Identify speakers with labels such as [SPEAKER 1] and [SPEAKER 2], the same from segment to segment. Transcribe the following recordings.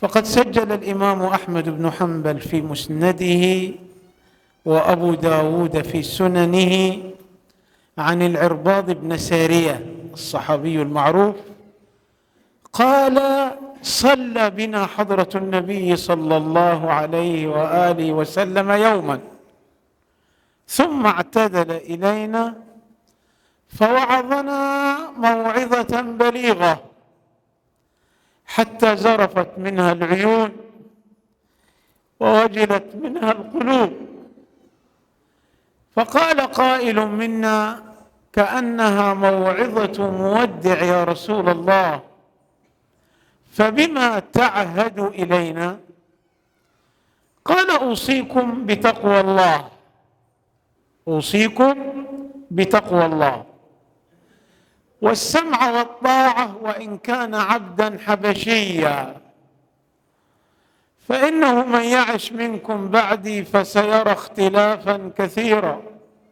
[SPEAKER 1] فقد سجل الإمام أحمد بن حنبل في مسنده وأبو داود في سننه عن العرباض بن سارية الصحابي المعروف قال صلى بنا حضرة النبي صلى الله عليه وآله وسلم يوما ثم اعتدل إلينا فوعظنا موعظة بليغة حتى زرفت منها العيون ووجلت منها القلوب فقال قائل منا كانها موعظه مودع يا رسول الله فبما تعهد الينا قال اوصيكم بتقوى الله اوصيكم بتقوى الله والسمع والطاعه وان كان عبدا حبشيا فانه من يعش منكم بعدي فسيرى اختلافا كثيرا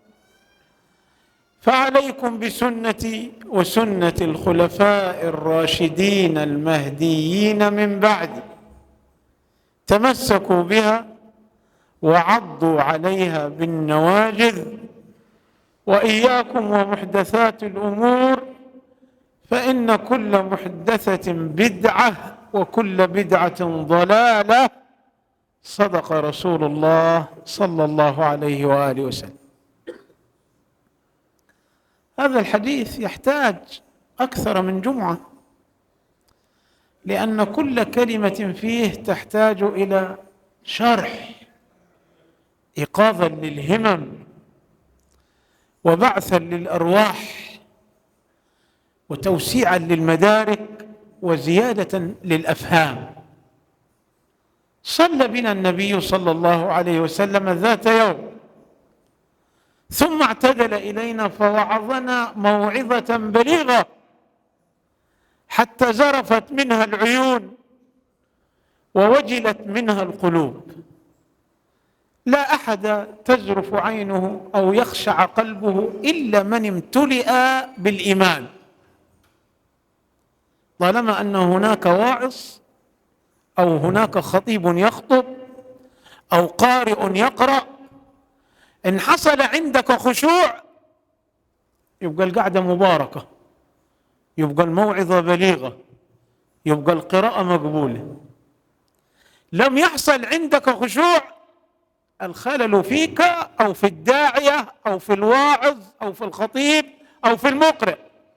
[SPEAKER 1] فعليكم بسنتي وسنه الخلفاء الراشدين المهديين من بعدي تمسكوا بها وعضوا عليها بالنواجذ واياكم ومحدثات الامور فان كل محدثه بدعه وكل بدعه ضلاله صدق رسول الله صلى الله عليه واله وسلم هذا الحديث يحتاج اكثر من جمعه لان كل كلمه فيه تحتاج الى شرح ايقاظا للهمم وبعثا للارواح وتوسيعا للمدارك وزياده للافهام صلى بنا النبي صلى الله عليه وسلم ذات يوم ثم اعتدل الينا فوعظنا موعظه بليغه حتى زرفت منها العيون ووجلت منها القلوب لا احد تزرف عينه او يخشع قلبه الا من امتلئ بالايمان طالما ان هناك واعظ او هناك خطيب يخطب او قارئ يقرا ان حصل عندك خشوع يبقى القعده مباركه يبقى الموعظه بليغه يبقى القراءه مقبوله لم يحصل عندك خشوع الخلل فيك او في الداعيه او في الواعظ او في الخطيب او في المقرئ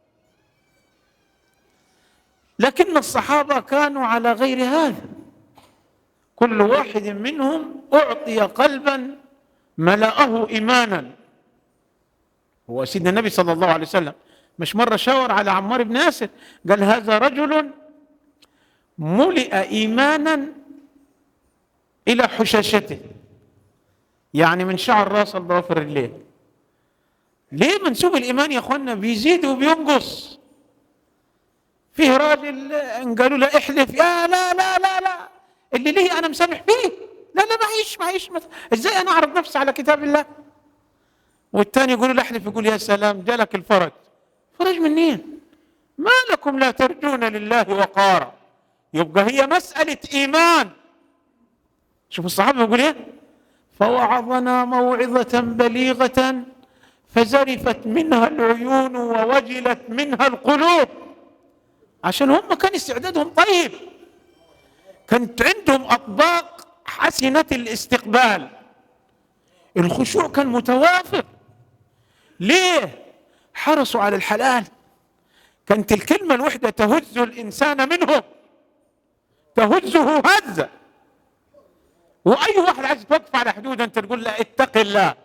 [SPEAKER 1] لكن الصحابه كانوا على غير هذا كل واحد منهم اعطي قلبا ملأه ايمانا هو سيدنا النبي صلى الله عليه وسلم مش مره شاور على عمار بن ياسر قال هذا رجل ملئ ايمانا الى حشاشته يعني من شعر راسه لضوافر الليل ليه منسوب الايمان يا اخوانا بيزيد وبينقص فيه راجل ان قالوا له احلف يا لا لا لا لا اللي ليه انا مسامح فيه لا لا معيش معيش ازاي انا اعرض نفسي على كتاب الله والثاني يقول له احلف يقول يا سلام جالك الفرج فرج منين ما لكم لا ترجون لله وقارا يبقى هي مسألة إيمان شوف الصحابة يقول إيه فوعظنا موعظة بليغة فزرفت منها العيون ووجلت منها القلوب عشان هم كان استعدادهم طيب كانت عندهم أطباق حسنة الاستقبال الخشوع كان متوافر ليه حرصوا على الحلال كانت الكلمة الوحدة تهز الإنسان منهم تهزه هزة وأي واحد عايز توقف على حدود أنت تقول له اتق الله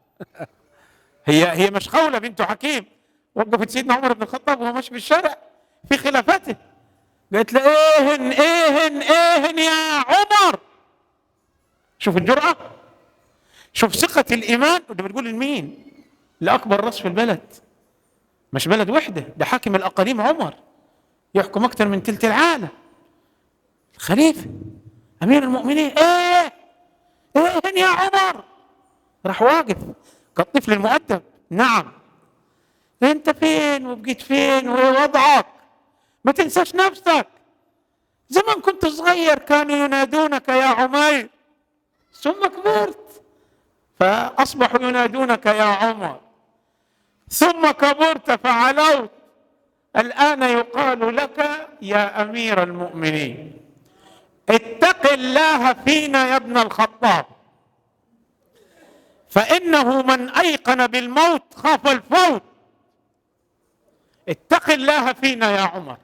[SPEAKER 1] هي هي مش قولة بنت حكيم وقفت سيدنا عمر بن الخطاب وهو ماشي في الشارع في خلافته قالت له ايهن ايهن ايهن يا عمر شوف الجرأة شوف ثقة الإيمان وده بتقول لمين؟ لأكبر راس في البلد مش بلد وحدة ده حاكم الأقاليم عمر يحكم أكثر من تلت العالم الخليفة أمير المؤمنين إيه إيه يا عمر راح واقف كالطفل المؤدب نعم أنت فين وبقيت فين وإيه وضعك ما تنساش نفسك زمان كنت صغير كانوا ينادونك يا عمير ثم كبرت فأصبحوا ينادونك يا عمر ثم كبرت فعلوت الآن يقال لك يا أمير المؤمنين اتق الله فينا يا ابن الخطاب فإنه من أيقن بالموت خاف الفوت اتق الله فينا يا عمر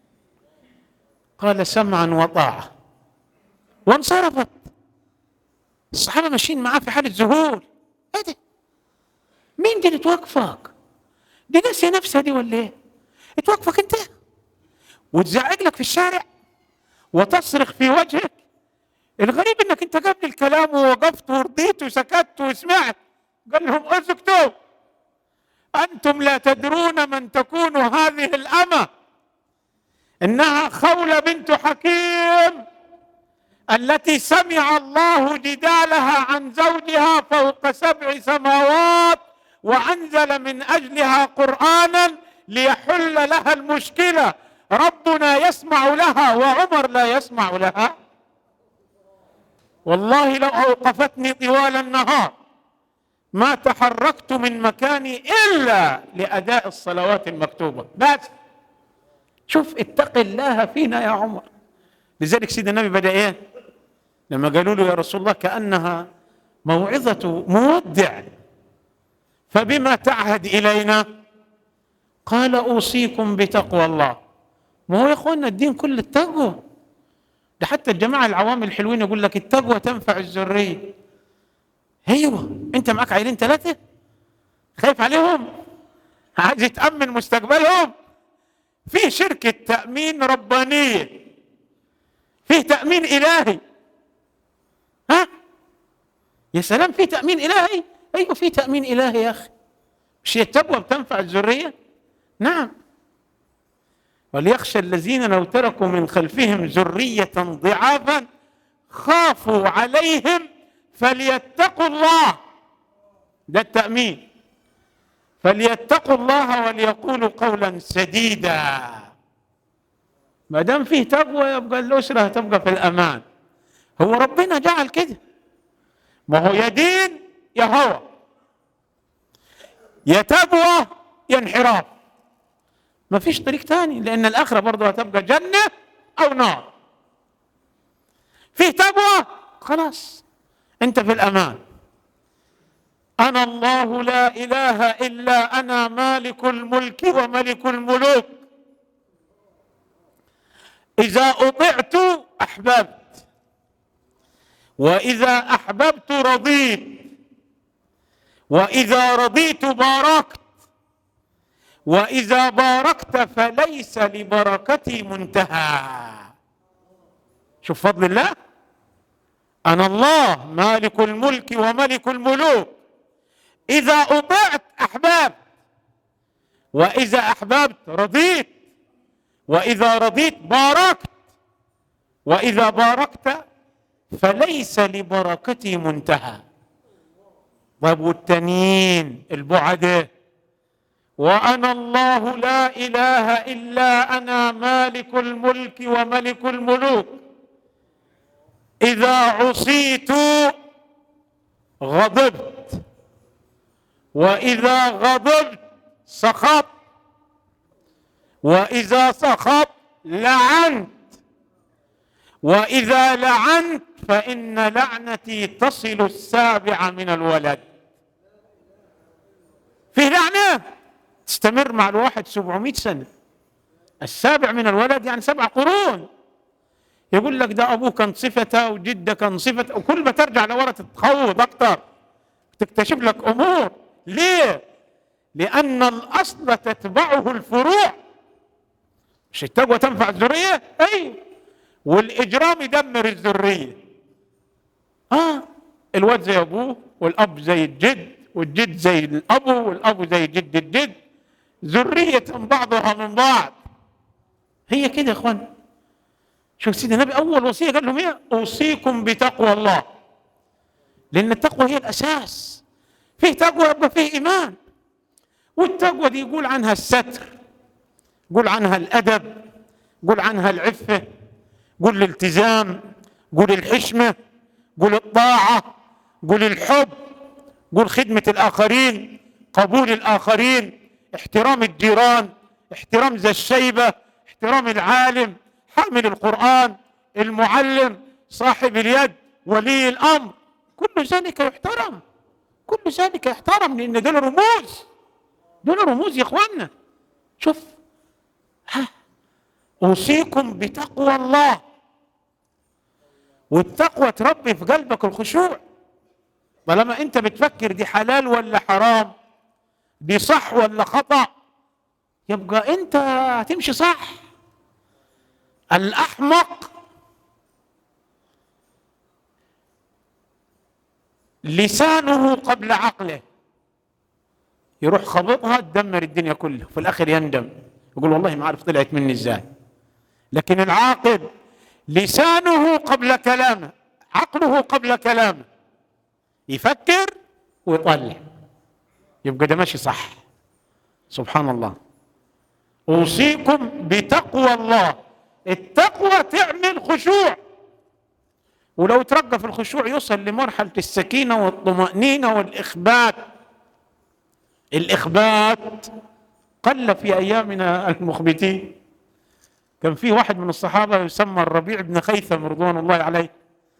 [SPEAKER 1] قال سمعا وطاعة وانصرفت الصحابة ماشيين معاه في حالة ذهول ايه ده مين دي اللي توقفك دي ناسية نفسها دي ولا ايه توقفك انت وتزعج لك في الشارع وتصرخ في وجهك الغريب انك انت قبل الكلام ووقفت ورضيت وسكت وسمعت قال لهم اسكتوا انتم لا تدرون من تكون هذه الامه انها خوله بنت حكيم التي سمع الله جدالها عن زوجها فوق سبع سماوات وانزل من اجلها قرانا ليحل لها المشكله ربنا يسمع لها وعمر لا يسمع لها والله لو اوقفتني طوال النهار ما تحركت من مكاني الا لاداء الصلوات المكتوبه بس شوف اتق الله فينا يا عمر لذلك سيدنا النبي بدا ايه لما قالوا له يا رسول الله كانها موعظه مودع فبما تعهد الينا قال اوصيكم بتقوى الله ما هو يا اخوانا الدين كل التقوى ده حتى الجماعه العوام الحلوين يقول لك التقوى تنفع الذريه ايوه انت معاك عيلين ثلاثه خايف عليهم عايز تامن مستقبلهم في شركه تامين ربانيه فيه تامين الهي ها يا سلام في تامين الهي ايوه في تامين الهي يا اخي مش هي التقوى بتنفع الذريه نعم وليخشى الذين لو تركوا من خلفهم ذريه ضعافا خافوا عليهم فليتقوا الله ده التامين فليتقوا الله وليقولوا قولا سديدا ما دام فيه تقوى يبقى الاسره تبقى في الامان هو ربنا جعل كده ما هو يا دين يا هوى يا تقوى يا انحراف ما فيش طريق تاني لان الاخره برضه هتبقى جنه او نار فيه تقوى خلاص انت في الامان انا الله لا اله الا انا مالك الملك وملك الملوك اذا اطعت احببت واذا احببت رضيت واذا رضيت باركت واذا باركت فليس لبركتي منتهى شوف فضل الله انا الله مالك الملك وملك الملوك اذا اطعت احببت واذا احببت رضيت واذا رضيت باركت واذا باركت فليس لبركتي منتهى طيب والتانيين البعداء وانا الله لا اله الا انا مالك الملك وملك الملوك اذا عصيت غضبت واذا غضبت سخطت واذا سخطت لعنت واذا لعنت فان لعنتي تصل السابع من الولد في لعنه تستمر مع الواحد 700 سنه السابع من الولد يعني سبع قرون يقول لك ده ابوه كان صفته وجده كان صفته وكل ما ترجع لورا تتخوض اكتر تكتشف لك امور ليه؟ لان الاصل تتبعه الفروع مش التقوى تنفع الذريه؟ اي والاجرام يدمر الذريه اه الواد زي ابوه والاب زي الجد والجد زي الاب والاب زي جد الجد ذريه بعضها من بعض هي كده يا اخوان شوف سيدنا النبي اول وصيه قال لهم ايه اوصيكم بتقوى الله لان التقوى هي الاساس فيه تقوى يبقى فيه ايمان والتقوى دي يقول عنها الستر يقول عنها الادب يقول عنها العفه قول الالتزام قول الحشمة قول الطاعة قول الحب قول خدمة الآخرين قبول الآخرين احترام الجيران احترام ذا الشيبة احترام العالم حامل القرآن المعلم صاحب اليد ولي الأمر كل ذلك يحترم كل ذلك يحترم لأن دول رموز دول رموز يا إخواننا شوف ها أوصيكم بتقوى الله والتقوى تربي في قلبك الخشوع طالما انت بتفكر دي حلال ولا حرام دي صح ولا خطأ يبقى انت هتمشي صح الأحمق لسانه قبل عقله يروح خبطها تدمر الدنيا كلها في الآخر يندم يقول والله ما عارف طلعت مني ازاي لكن العاقل لسانه قبل كلامه عقله قبل كلامه يفكر ويطلع يبقى ده ماشي صح سبحان الله اوصيكم بتقوى الله التقوى تعمل خشوع ولو ترقى في الخشوع يوصل لمرحله السكينه والطمانينه والاخبات الاخبات قل في ايامنا المخبتين كان في واحد من الصحابه يسمى الربيع بن خيثم رضوان الله عليه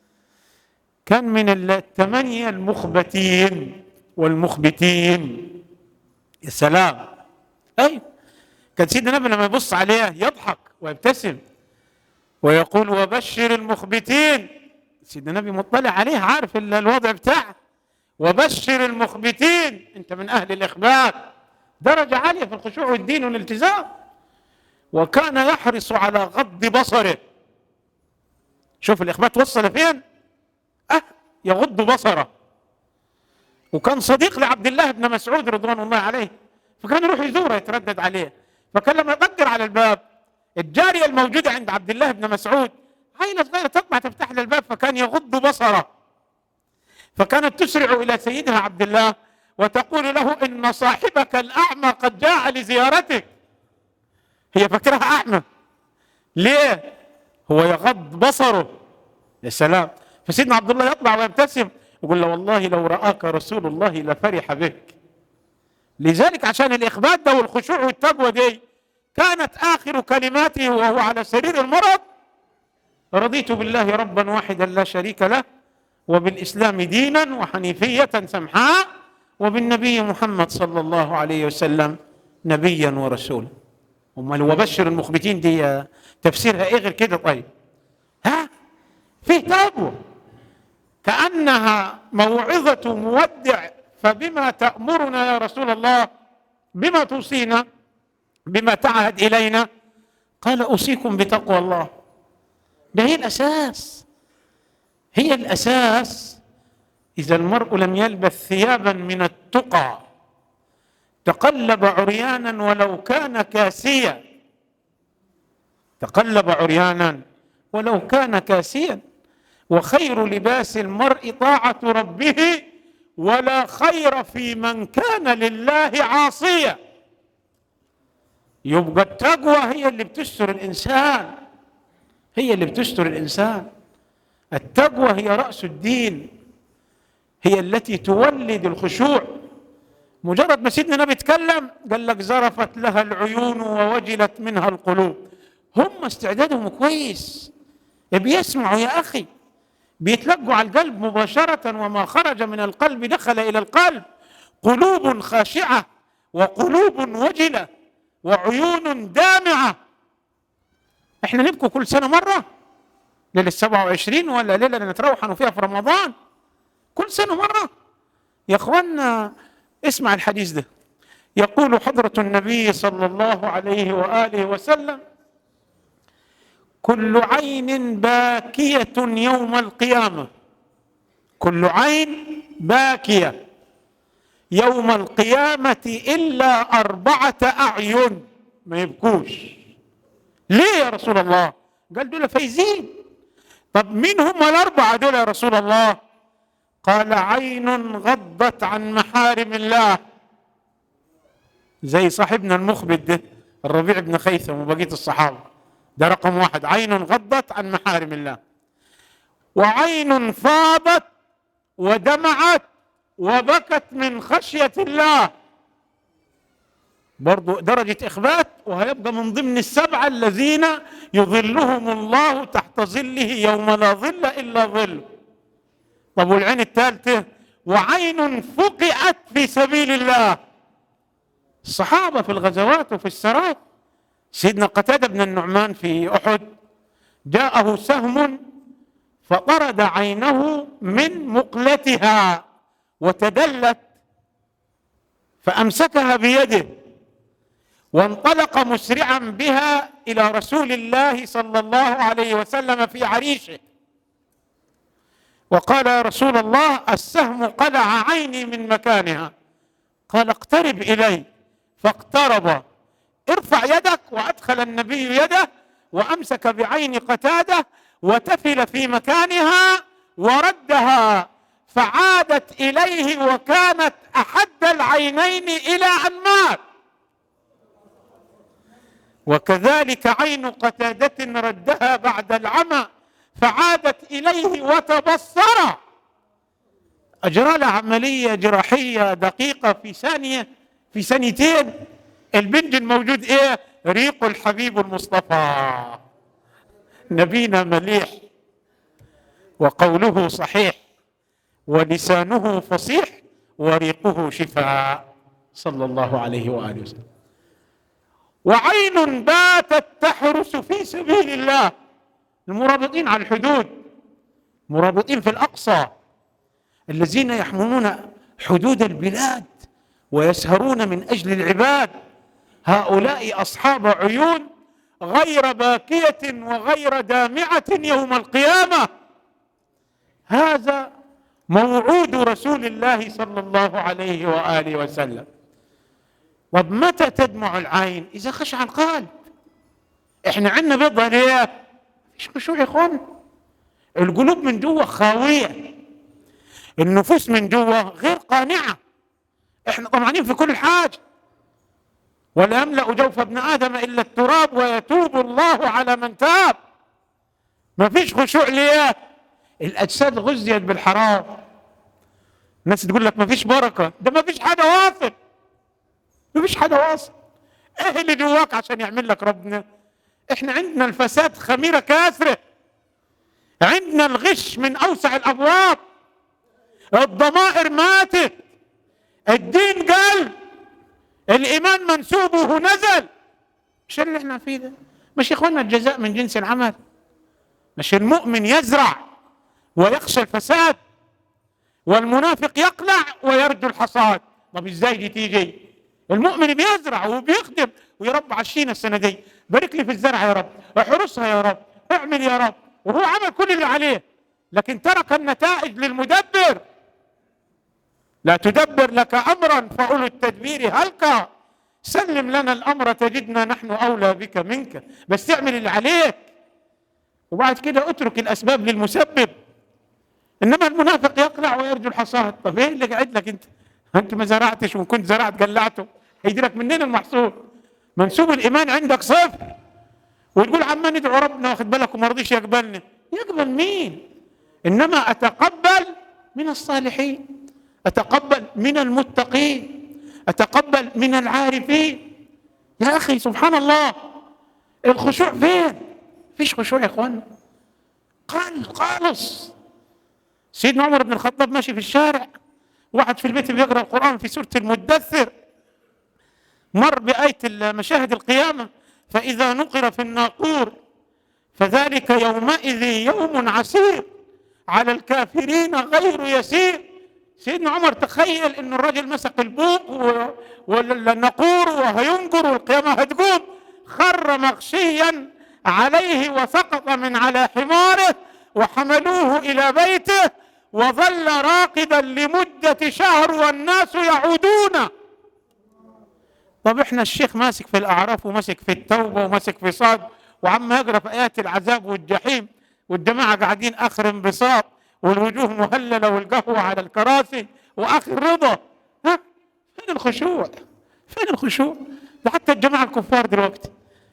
[SPEAKER 1] كان من الثمانيه المخبتين والمخبتين يا سلام اي كان سيدنا النبي لما يبص عليه يضحك ويبتسم ويقول وبشر المخبتين سيدنا النبي مطلع عليه عارف الوضع بتاعه وبشر المخبتين انت من اهل الاخبات درجه عاليه في الخشوع والدين والالتزام وكان يحرص على غض بصره شوف الاخبات وصل فين اه يغض بصره وكان صديق لعبد الله بن مسعود رضوان الله عليه فكان يروح يزوره يتردد عليه فكان لما يقدر على الباب الجاريه الموجوده عند عبد الله بن مسعود عيله صغيره تطلع تفتح له الباب فكان يغض بصره فكانت تسرع الى سيدها عبد الله وتقول له ان صاحبك الاعمى قد جاء لزيارتك هي فكرها اعمى ليه هو يغض بصره يا سلام فسيدنا عبد الله يطلع ويبتسم يقول له والله لو راك رسول الله لفرح بك لذلك عشان الاخبات ده والخشوع والتقوى دي كانت اخر كلماته وهو على سرير المرض رضيت بالله ربا واحدا لا شريك له وبالاسلام دينا وحنيفيه سمحاء وبالنبي محمد صلى الله عليه وسلم نبيا ورسولا امال وبشر المخبتين دي تفسيرها ايه غير كده طيب ها فيه تقوى كانها موعظه مودع فبما تامرنا يا رسول الله بما توصينا بما تعهد الينا قال اوصيكم بتقوى الله ده هي الاساس هي الاساس اذا المرء لم يلبس ثيابا من التقى تقلب عريانا ولو كان كاسيا تقلب عريانا ولو كان كاسيا وخير لباس المرء طاعه ربه ولا خير في من كان لله عاصيا يبقى التقوى هي اللي بتستر الانسان هي اللي بتستر الانسان التقوى هي راس الدين هي التي تولد الخشوع مجرد ما سيدنا النبي يتكلم قال لك زرفت لها العيون ووجلت منها القلوب هم استعدادهم كويس بيسمعوا يا اخي بيتلقوا على القلب مباشرة وما خرج من القلب دخل إلى القلب قلوب خاشعة وقلوب وجلة وعيون دامعة احنا نبكوا كل سنة مرة ليلة السبعة وعشرين ولا ليلة اللي نتروحن فيها في رمضان كل سنة مرة يا اخوانا اسمع الحديث ده يقول حضرة النبي صلى الله عليه وآله وسلم كل عين باكية يوم القيامة كل عين باكية يوم القيامة إلا أربعة أعين ما يبكوش ليه يا رسول الله قال دول فايزين طب مين هم الأربعة دول يا رسول الله قال عين غضت عن محارم الله زي صاحبنا المخبت ده الربيع بن خيثم وبقية الصحابة ده رقم واحد عين غضت عن محارم الله وعين فاضت ودمعت وبكت من خشيه الله برضو درجة إخبات وهيبقى من ضمن السبعة الذين يظلهم الله تحت ظله يوم لا ظل إلا ظل طب والعين الثالثة وعين فقئت في سبيل الله الصحابة في الغزوات وفي السرات سيدنا قتادة بن النعمان في أحد جاءه سهم فطرد عينه من مقلتها وتدلت فأمسكها بيده وانطلق مسرعا بها الى رسول الله صلى الله عليه وسلم في عريشه وقال يا رسول الله السهم قلع عيني من مكانها قال اقترب الي فاقترب ارفع يدك وادخل النبي يده وامسك بعين قتاده وتفل في مكانها وردها فعادت اليه وكانت احد العينين الى ان مات وكذلك عين قتادة ردها بعد العمى فعادت إليه وتبصر أجرى لها عملية جراحية دقيقة في ثانية في ثانيتين البنج الموجود إيه ريق الحبيب المصطفى نبينا مليح وقوله صحيح ولسانه فصيح وريقه شفاء صلى الله عليه وآله وسلم وعين باتت تحرس في سبيل الله المرابطين على الحدود مرابطين في الاقصى الذين يحملون حدود البلاد ويسهرون من اجل العباد هؤلاء اصحاب عيون غير باكيه وغير دامعه يوم القيامه هذا موعود رسول الله صلى الله عليه واله وسلم طب متى تدمع العين اذا خشع القلب احنا عندنا بضع ليه مش خشوع يا اخوان القلوب من جوه خاويه النفوس من جوه غير قانعه احنا طمعانين في كل حاجه ولا يملا جوف ابن ادم الا التراب ويتوب الله على من تاب ما فيش خشوع ليه الاجساد غزيت بالحرام الناس تقول لك ما فيش بركه ده ما فيش حاجه واصل مفيش حاجة واصل ايه اللي جواك عشان يعمل لك ربنا احنا عندنا الفساد خميرة كاثرة عندنا الغش من اوسع الابواب الضمائر ماتت الدين قل الايمان منسوبه نزل مش اللي احنا فيه ده مش يا اخوانا الجزاء من جنس العمل مش المؤمن يزرع ويخشى الفساد والمنافق يقلع ويرجو الحصاد طب ازاي دي تيجي المؤمن بيزرع وبيخدم ويرب عشينا السنه دي بارك لي في الزرع يا رب احرسها يا رب اعمل يا رب وهو عمل كل اللي عليه لكن ترك النتائج للمدبر لا تدبر لك امرا فاولو التدبير هلك سلم لنا الامر تجدنا نحن اولى بك منك بس اعمل اللي عليك وبعد كده اترك الاسباب للمسبب انما المنافق يقلع ويرجو الحصاد طب ايه اللي قاعد لك انت انت ما زرعتش وان كنت زرعت قلعته هيجي لك منين المحصول منسوب الايمان عندك صفر وتقول عمال ندعو ربنا واخد بالك وما رضيش يقبلني يقبل مين انما اتقبل من الصالحين اتقبل من المتقين اتقبل من العارفين يا اخي سبحان الله الخشوع فين فيش خشوع يا اخوان قال خالص سيدنا عمر بن الخطاب ماشي في الشارع واحد في البيت بيقرا القران في سوره المدثر مر بآية مشاهد القيامة فإذا نقر في الناقور فذلك يومئذ يوم عسير على الكافرين غير يسير سيدنا عمر تخيل ان الرجل مسك البوق والنقور وهينقر والقيامة هتقوم خر مغشيا عليه وسقط من على حماره وحملوه الى بيته وظل راقدا لمدة شهر والناس يعودون طب احنا الشيخ ماسك في الاعراف وماسك في التوبه وماسك في صاد وعم يقرا في ايات العذاب والجحيم والجماعه قاعدين اخر انبساط والوجوه مهلله والقهوه على الكراسي واخر رضا ها فين الخشوع؟ فين الخشوع؟ ده حتى الجماعه الكفار دلوقتي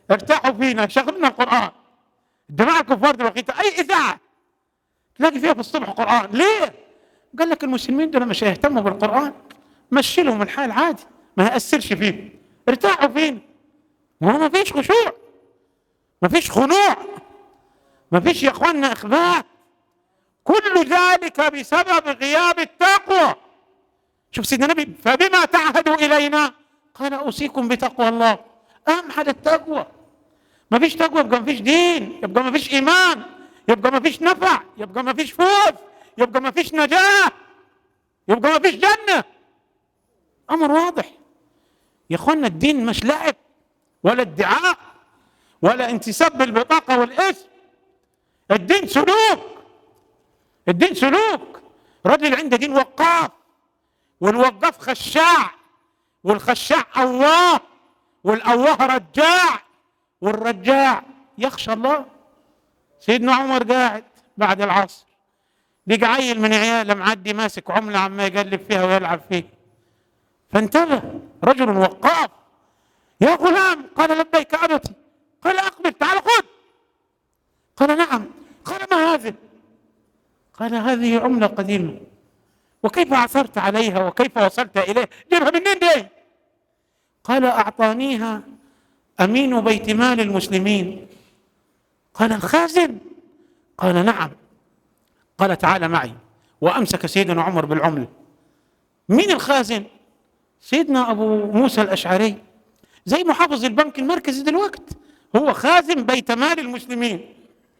[SPEAKER 1] ارتاحوا فينا شغلنا القران الجماعه الكفار دلوقتي اي اذاعه تلاقي فيها في الصبح قران ليه؟ قال لك المسلمين دول مش هيهتموا بالقران مشي لهم الحال عادي ما ياثرش فيهم ارتاحوا فينا ما فيش خشوع ما فيش خنوع ما فيش يا اخواننا اخبات كل ذلك بسبب غياب التقوى شوف سيدنا النبي فبما تعهدوا الينا قال اوصيكم بتقوى الله اهم حاجه التقوى ما فيش تقوى يبقى ما فيش دين يبقى ما فيش ايمان يبقى ما فيش نفع يبقى ما فيش فوز يبقى ما فيش نجاه يبقى ما فيش جنه امر واضح يا اخوانا الدين مش لعب ولا ادعاء ولا انتساب بالبطاقه والاسم الدين سلوك الدين سلوك رجل عنده دين وقاف والوقاف خشاع والخشاع الله والأواه رجاع والرجاع يخشى الله سيدنا عمر قاعد بعد العصر لقى عيل من عياله معدي ماسك عمله عما يقلب فيها ويلعب فيها فانتبه رجل وقاف يا غلام قال لبيك ابتي قال اقبل تعال خذ قال نعم قال ما هذه قال هذه عمله قديمه وكيف عثرت عليها وكيف وصلت اليه جيبها منين دي قال اعطانيها امين بيت مال المسلمين قال الخازن قال نعم قال تعال معي وامسك سيدنا عمر بالعمله مين الخازن سيدنا ابو موسى الاشعري زي محافظ البنك المركزي دلوقتي هو خازن بيت مال المسلمين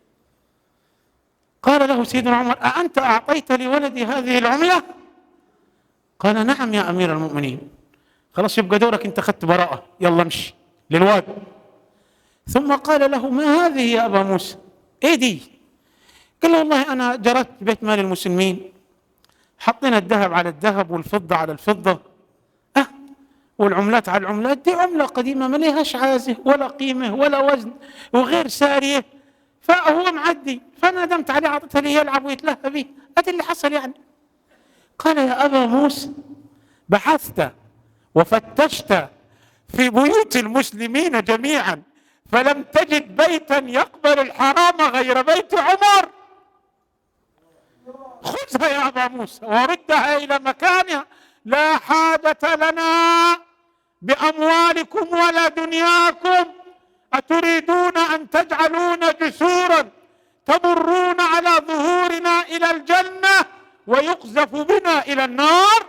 [SPEAKER 1] قال له سيدنا عمر أأنت أعطيت لولدي هذه العملة قال نعم يا أمير المؤمنين خلاص يبقى دورك أنت أخذت براءة يلا امشي للواد ثم قال له ما هذه يا أبا موسى إيه دي قال له والله أنا جرت بيت مال المسلمين حطينا الذهب على الذهب والفضة على الفضة أه والعملات على العملات دي عملة قديمة ما لهاش عازة ولا قيمة ولا وزن وغير سارية فهو معدي فندمت عليه اعطيتها لي يلعب ويتلهى به ادي اللي حصل يعني قال يا ابا موسى بحثت وفتشت في بيوت المسلمين جميعا فلم تجد بيتا يقبل الحرام غير بيت عمر خذها يا ابا موسى وردها الى مكانها لا حاجه لنا باموالكم ولا دنياكم أتريدون أن تجعلون جسورا تمرون على ظهورنا إلى الجنة ويقذف بنا إلى النار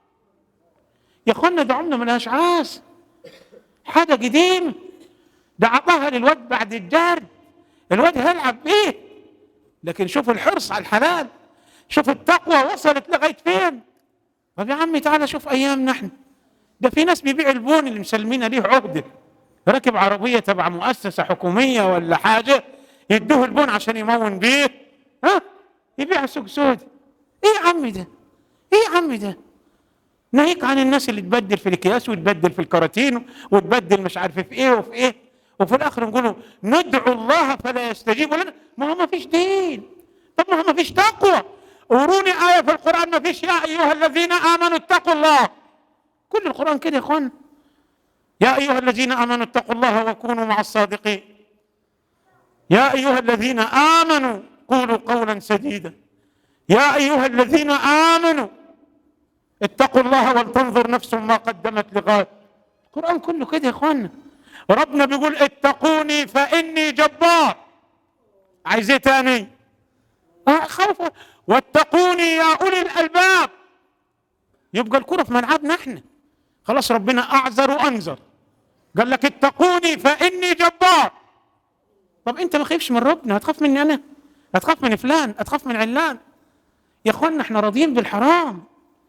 [SPEAKER 1] يا اخوانا ده عمنا من الاشعاث حاجه قديم ده عطاها للواد بعد الجار الواد هيلعب بيه لكن شوف الحرص على الحلال شوف التقوى وصلت لغايه فين طب يا عمي تعالى شوف ايامنا احنا ده في ناس بيبيع البون اللي مسلمين ليه عقده راكب عربيه تبع مؤسسه حكوميه ولا حاجه يدوه البون عشان يمون بيه ها يبيع سوق سود ايه يا عمي ده ايه يا عمي ده ناهيك عن الناس اللي تبدل في الاكياس وتبدل في الكراتين وتبدل مش عارف في ايه وفي ايه وفي الاخر نقولوا ندعو الله فلا يستجيب لنا ما هو ما فيش دين طب ما هو ما فيش تقوى وروني آية في القرآن ما فيش يا أيها الذين آمنوا اتقوا الله كل القرآن كده يا إخوان يا أيها الذين آمنوا اتقوا الله وكونوا مع الصادقين يا أيها الذين آمنوا قولوا قولا سديدا يا أيها الذين آمنوا اتقوا الله ولتنظر نفس ما قدمت لغاد القرآن كله كده يا إخواننا ربنا بيقول اتقوني فإني جبار عايز ايه تاني؟ آه خوف واتقوني يا أولي الألباب يبقى الكرة في ملعبنا احنا خلاص ربنا أعذر وأنذر قال لك اتقوني فإني جبار طب أنت ما خايفش من ربنا هتخاف مني أنا هتخاف من فلان هتخاف من علان يا اخوانا احنا راضيين بالحرام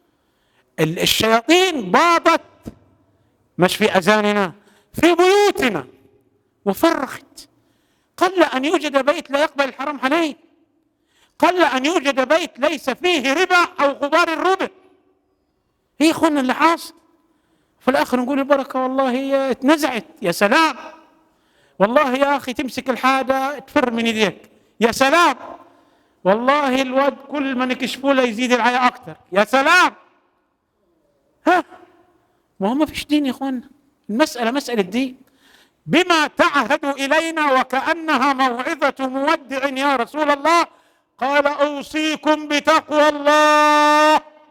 [SPEAKER 1] الشياطين باضت مش في اذاننا في بيوتنا وفرخت قل ان يوجد بيت لا يقبل الحرام عليه قل ان يوجد بيت ليس فيه ربا او غبار الربا هي اخوانا اللي حاصل في الاخر نقول البركه والله هي اتنزعت يا سلام والله يا اخي تمسك الحاجه تفر من يديك يا سلام والله الواد كل ما نكشفه له يزيد العيا اكثر يا سلام ها ما هو ما فيش دين يا اخوانا المساله مساله دين بما تعهد الينا وكانها موعظه مودع يا رسول الله قال اوصيكم بتقوى الله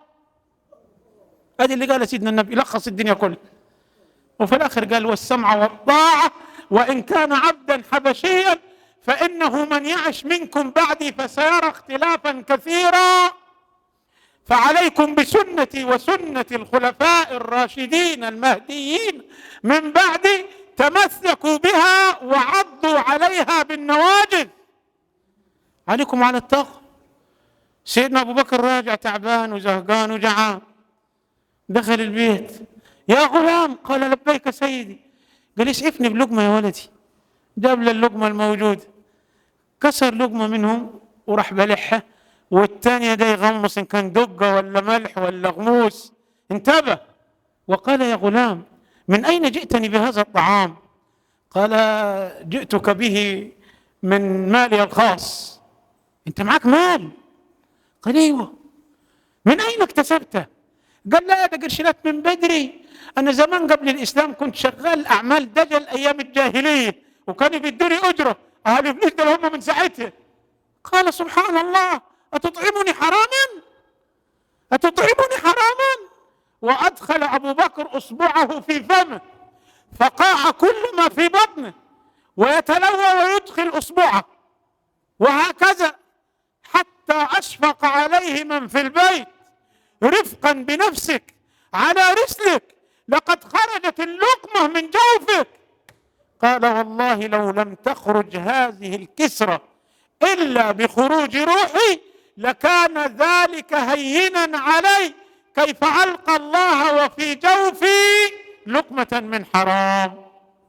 [SPEAKER 1] هذه اللي قال سيدنا النبي لخص الدنيا كلها وفي الاخر قال والسمع والطاعه وان كان عبدا حبشيا فانه من يعش منكم بعدي فسيرى اختلافا كثيرا فعليكم بسنتي وسنه الخلفاء الراشدين المهديين من بعدي تمسكوا بها وعضوا عليها بالنواجذ عليكم على التقوى سيدنا ابو بكر راجع تعبان وزهقان وجعان دخل البيت يا غلام قال لبيك سيدي قال اسعفني بلقمه يا ولدي جاب له اللقمه الموجوده كسر لقمه منهم وراح بلحها والثانيه ده يغمص ان كان دقه ولا ملح ولا غموس انتبه وقال يا غلام من اين جئتني بهذا الطعام قال جئتك به من مالي الخاص انت معك مال قال ايوه من اين اكتسبته قال لا ده قرشنات من بدري انا زمان قبل الاسلام كنت شغال اعمال دجل ايام الجاهليه وكانوا بيدوني اجره اهل ابليس دول هم من ساعتها قال سبحان الله اتطعمني حراما اتطعمني حراما وادخل ابو بكر اصبعه في فمه فقاع كل ما في بطنه ويتلوى ويدخل اصبعه وهكذا حتى اشفق عليه من في البيت رفقا بنفسك على رسلك لقد خرجت اللقمه من جوفك قال والله لو لم تخرج هذه الكسره الا بخروج روحي لكان ذلك هينا علي كيف القى الله وفي جوفي لقمه من حرام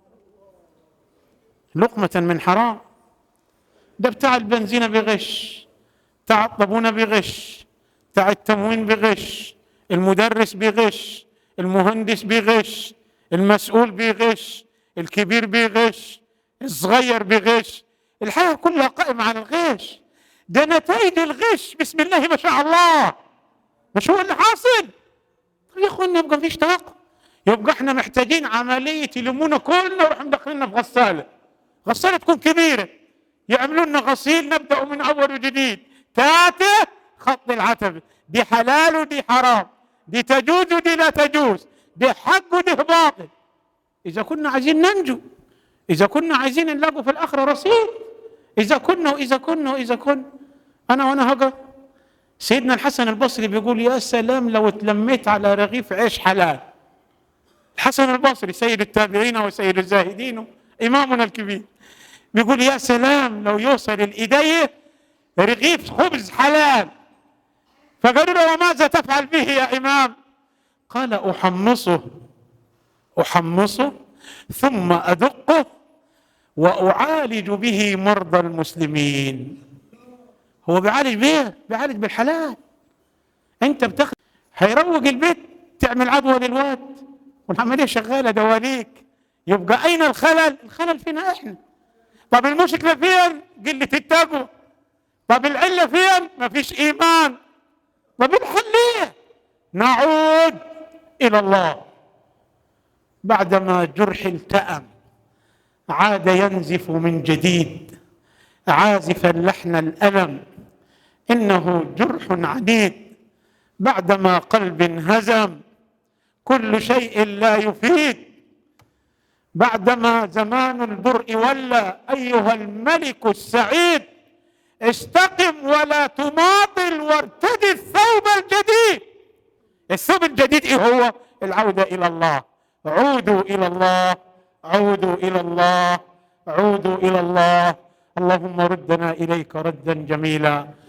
[SPEAKER 1] لقمه من حرام ده بتاع البنزين بغش بتاع الطابونه بغش بتاع التموين بغش المدرس بغش المهندس بغش المسؤول بغش الكبير بغش الصغير بغش الحياة كلها قائمة على الغش ده نتائج الغش بسم الله ما شاء الله مش هو اللي حاصل طيب يا اخوانا يبقى مفيش توقع يبقى احنا محتاجين عملية يلمونا كلنا ونروح مدخلنا في غسالة غسالة تكون كبيرة يعملوا لنا غسيل نبدأ من أول وجديد تاته خط العتبة دي حلال ودي حرام دي تجوز ودي لا تجوز دي حق ودي باطل إذا كنا عايزين ننجو إذا كنا عايزين نلاقوا في الآخرة رصيد إذا كنا وإذا كنا وإذا كنا أنا وأنا هقى سيدنا الحسن البصري بيقول يا سلام لو اتلميت على رغيف عيش حلال الحسن البصري سيد التابعين وسيد الزاهدين إمامنا الكبير بيقول يا سلام لو يوصل الإيديه رغيف خبز حلال فقالوا له وماذا تفعل به يا إمام قال أحمصه أحمصه ثم أدقه وأعالج به مرضى المسلمين هو بيعالج بيه بيعالج بالحلال انت بتاخد هيروق البيت تعمل عدوى للواد والعمليه شغاله دواليك يبقى اين الخلل الخلل فينا احنا طب المشكله فين قله التقوى طب العله فين ما فيش ايمان طب الحل نعود الى الله بعدما جرح التأم عاد ينزف من جديد عازفا لحن الألم إنه جرح عنيد بعدما قلب انهزم كل شيء لا يفيد بعدما زمان البرء ولى أيها الملك السعيد استقم ولا تماطل وارتدي الثوب الجديد الثوب الجديد ايه هو العودة إلى الله عودوا الى الله عودوا الى الله عودوا الى الله اللهم ردنا اليك ردا جميلا